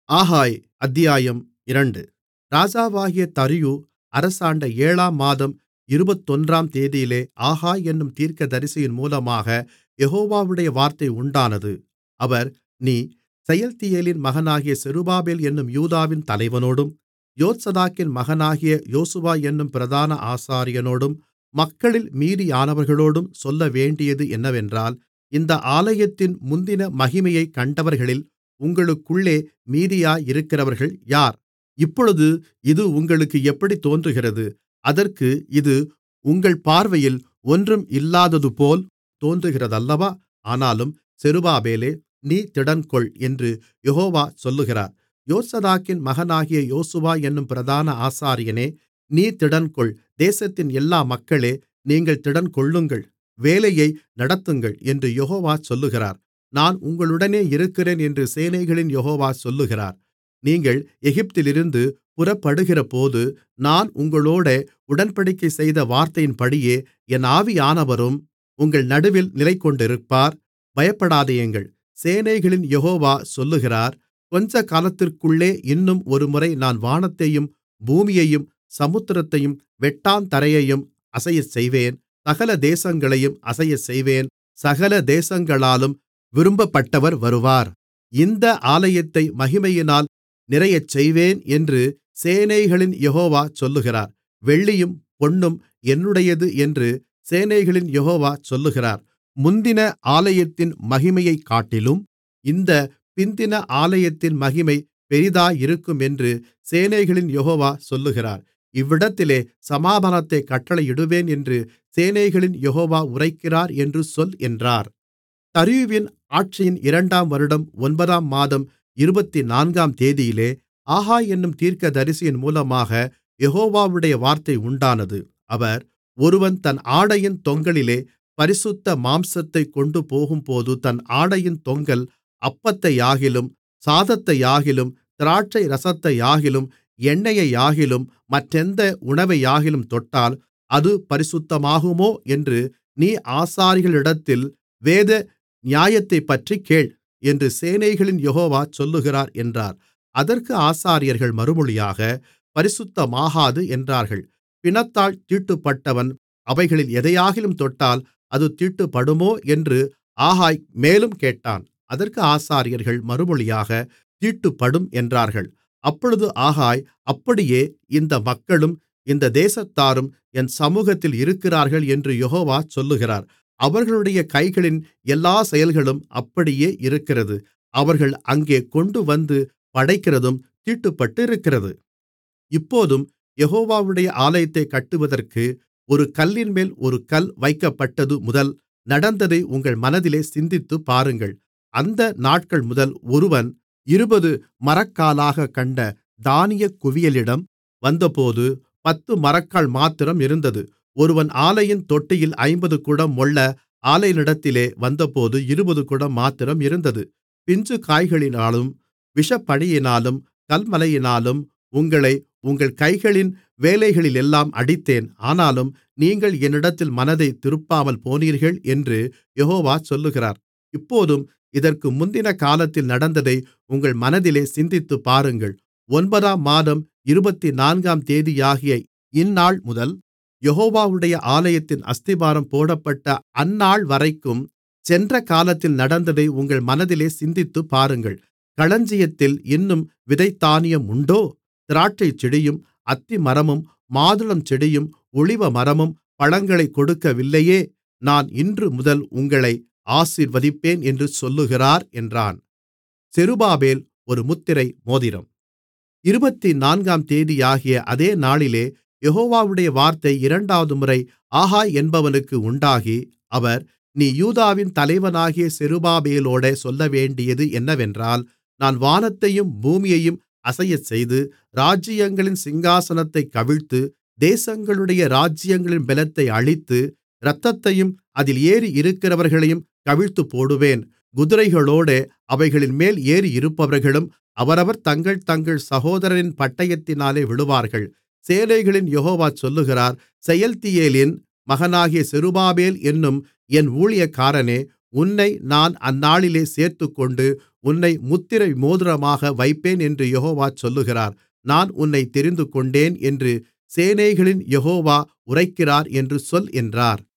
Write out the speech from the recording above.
ஆகாய் அத்தியாயம் இரண்டு ராஜாவாகிய தரியு அரசாண்ட ஏழாம் மாதம் இருபத்தொன்றாம் தேதியிலே ஆகாய் என்னும் தீர்க்கதரிசியின் மூலமாகக் யெகோவாவுடைய வார்த்தை உண்டானது அவர் நீ செயல்தியேலின் மகனாகிய செருபாபேல் என்னும் யூதாவின் தலைவனோடும் யோத்சதாக்கின் மகனாகிய யோசுவா என்னும் பிரதான ஆசாரியனோடும் மக்களில் மீதியானவர்களோடும் சொல்லவேண்டியது என்னவென்றால் இந்த ஆலயத்தின் முந்தின மகிமையைக் கண்டவர்களில் உங்களுக்குள்ளே மீதியாயிருக்கிறவர்கள் யார் இப்பொழுது இது உங்களுக்கு எப்படித் தோன்றுகிறது அதற்கு இது உங்கள் பார்வையில் ஒன்றும் இல்லாததுபோல் தோன்றுகிறதல்லவா ஆனாலும் செருபாபேலே நீ திடன்கொள் என்று யெகோவா சொல்லுகிறார் யோத்சதாக்கின் மகனாகிய யோசுவா என்னும் பிரதான ஆசாரியனே நீ திடன்கொள் தேசத்தின் எல்லா மக்களே நீங்கள் திடன்கொள்ளுங்கள் வேலையை நடத்துங்கள் என்று யெகோவா சொல்லுகிறார் நான் உங்களுடனே இருக்கிறேன் என்று சேனைகளின் யெகோவா சொல்லுகிறார் நீங்கள் எகிப்திலிருந்து புறப்படுகிறபோது நான் உங்களோடே உடன்படிக்கை செய்த வார்த்தையின்படியே என் ஆவியானவரும் உங்கள் நடுவில் நிலைகொண்டிருப்பார் பயப்படாதேயுங்கள் சேனைகளின் யெகோவா சொல்லுகிறார் கொஞ்சகாலத்திற்குள்ளே இன்னும் ஒருமுறை நான் வானத்தையும் பூமியையும் சமுத்திரத்தையும் வெட்டாந்தரையையும் அசையச்செய்வேன் சகல தேசங்களையும் அசையச்செய்வேன் சகல தேசங்களாலும் விரும்பப்பட்டவர் வருவார் இந்த ஆலயத்தை மகிமையினால் நிறையச்செய்வேன் என்று சேனைகளின் யெகோவா சொல்லுகிறார் வெள்ளியும் பொன்னும் என்னுடையது என்று சேனைகளின் யெகோவா சொல்லுகிறார் முந்தின ஆலயத்தின் மகிமையைக்காட்டிலும் இந்த பிந்தின ஆலயத்தின் மகிமை பெரிதாயிருக்கும் என்று சேனைகளின் யெகோவா சொல்லுகிறார் இவ்விடத்திலே சமாதானத்தைக் கட்டளையிடுவேன் என்று சேனைகளின் யெகோவா உரைக்கிறார் என்று சொல் என்றார் தரியுவின் ஆட்சியின் இரண்டாம் வருடம் ஒன்பதாம் மாதம் இருபத்துநான்காம் தேதியிலே ஆகாய் என்னும் தீர்க்கதரிசியின் மூலமாக யெகோவாவுடைய வார்த்தை உண்டானது அவர் ஒருவன் தன் ஆடையின் தொங்கலிலே பரிசுத்த மாம்சத்தைக் கொண்டுபோகும்போது தன் ஆடையின் தொங்கல் அப்பத்தையாகிலும் சாதத்தையாகிலும் திராட்சை ரசத்தையாகிலும் எண்ணெயையாகிலும் மற்றெந்த உணவையாகிலும் தொட்டால் அது பரிசுத்தமாகுமோ என்று நீ ஆசாரியர்களிடத்தில் வேத நியாயத்தைப்பற்றிக் கேள் என்று சேனைகளின் யெகோவா சொல்லுகிறார் என்றார் அதற்கு ஆசாரியர்கள் மறுமொழியாக பரிசுத்தமாகாது என்றார்கள் பிணத்தால் தீட்டுப்பட்டவன் அவைகளில் எதையாகிலும் தொட்டால் அது தீட்டுப்படுமோ என்று ஆகாய் மேலும் கேட்டான் அதற்கு ஆசாரியர்கள் மறுமொழியாக தீட்டுப்படும் என்றார்கள் அப்பொழுது ஆகாய் அப்படியே இந்த மக்களும் இந்த தேசத்தாரும் என் சமூகத்தில் இருக்கிறார்கள் என்று யெகோவா சொல்லுகிறார் அவர்களுடைய கைகளின் எல்லா செயல்களும் அப்படியே இருக்கிறது அவர்கள் அங்கே கொண்டுவந்து படைக்கிறதும் தீட்டுப்பட்டிருக்கிறது இப்போதும் யெகோவாவுடைய ஆலயத்தைக் கட்டுவதற்கு ஒரு கல்லின்மேல் ஒரு கல் வைக்கப்பட்டது முதல் நடந்ததை உங்கள் மனதிலே சிந்தித்துப் பாருங்கள் அந்த நாட்கள் முதல் ஒருவன் இருபது மரக்காலாகக் கண்ட தானியக் குவியலிடம் வந்தபோது பத்து மரக்கால் மாத்திரம் இருந்தது ஒருவன் ஆலையின் தொட்டியில் ஐம்பது குடம் மொள்ள ஆலையினிடத்திலே வந்தபோது இருபது குடம் மாத்திரம் இருந்தது பிஞ்சு காய்களினாலும் விஷப்பனியினாலும் கல்மழையினாலும் உங்களை உங்கள் கைகளின் வேலைகளிலெல்லாம் அடித்தேன் ஆனாலும் நீங்கள் என்னிடத்தில் மனதைத் திருப்பாமல் போனீர்கள் என்று யெகோவா சொல்லுகிறார் இப்போதும் இதற்கு முந்தின காலத்தில் நடந்ததை உங்கள் மனதிலே சிந்தித்துப் பாருங்கள் ஒன்பதாம் மாதம் இருபத்துநான்காம் தேதியாகிய இந்நாள் முதல் யெகோவாவுடைய ஆலயத்தின் அஸ்திபாரம் போடப்பட்ட அந்நாள்வரைக்கும் சென்ற காலத்தில் நடந்ததை உங்கள் மனதிலே சிந்தித்துப் பாருங்கள் களஞ்சியத்தில் இன்னும் விதைத்தானியம் உண்டோ திராட்சைச்செடியும் அத்திமரமும் மாதுளஞ்செடியும் ஒலிவமரமும் பழங்களைக் கொடுக்கவில்லையே நான் இன்றுமுதல் உங்களை ஆசீர்வதிப்பேன் என்று சொல்லுகிறார் என்றான் செருபாபேல் ஒரு முத்திரை மோதிரம் இருபத்துநான்காம் தேதியாகிய அதே நாளிலே யெகோவாவுடைய வார்த்தை இரண்டாவதுமுறை ஆகாய் என்பவனுக்கு உண்டாகி அவர் நீ யூதாவின் தலைவனாகிய செருபாபேலோடே சொல்லவேண்டியது என்னவென்றால் நான் வானத்தையும் பூமியையும் அசையச்செய்து ராஜ்ஜியங்களின் சிங்காசனத்தைக் கவிழ்த்து தேசங்களுடைய ராஜ்ஜியங்களின் பெலத்தை அழித்து இரத்தத்தையும் அதில் ஏறியிருக்கிறவர்களையும் கவிழ்த்துப்போடுவேன் குதிரைகளோடே அவைகளின்மேல் ஏறியிருப்பவர்களும் அவரவர் தங்கள் தங்கள் சகோதரரின் பட்டயத்தினாலே விழுவார்கள் சேனைகளின் யெகோவா சொல்லுகிறார் செயல்தியேலின் மகனாகிய செருபாபேல் என்னும் என் ஊழியக்காரனே உன்னை நான் அந்நாளிலே சேர்த்துக்கொண்டு உன்னை முத்திரை மோதிரமாக வைப்பேன் என்று யெகோவா சொல்லுகிறார் நான் உன்னைத் தெரிந்துகொண்டேன் என்று சேனைகளின் யெகோவா உரைக்கிறார் என்று சொல் என்றார்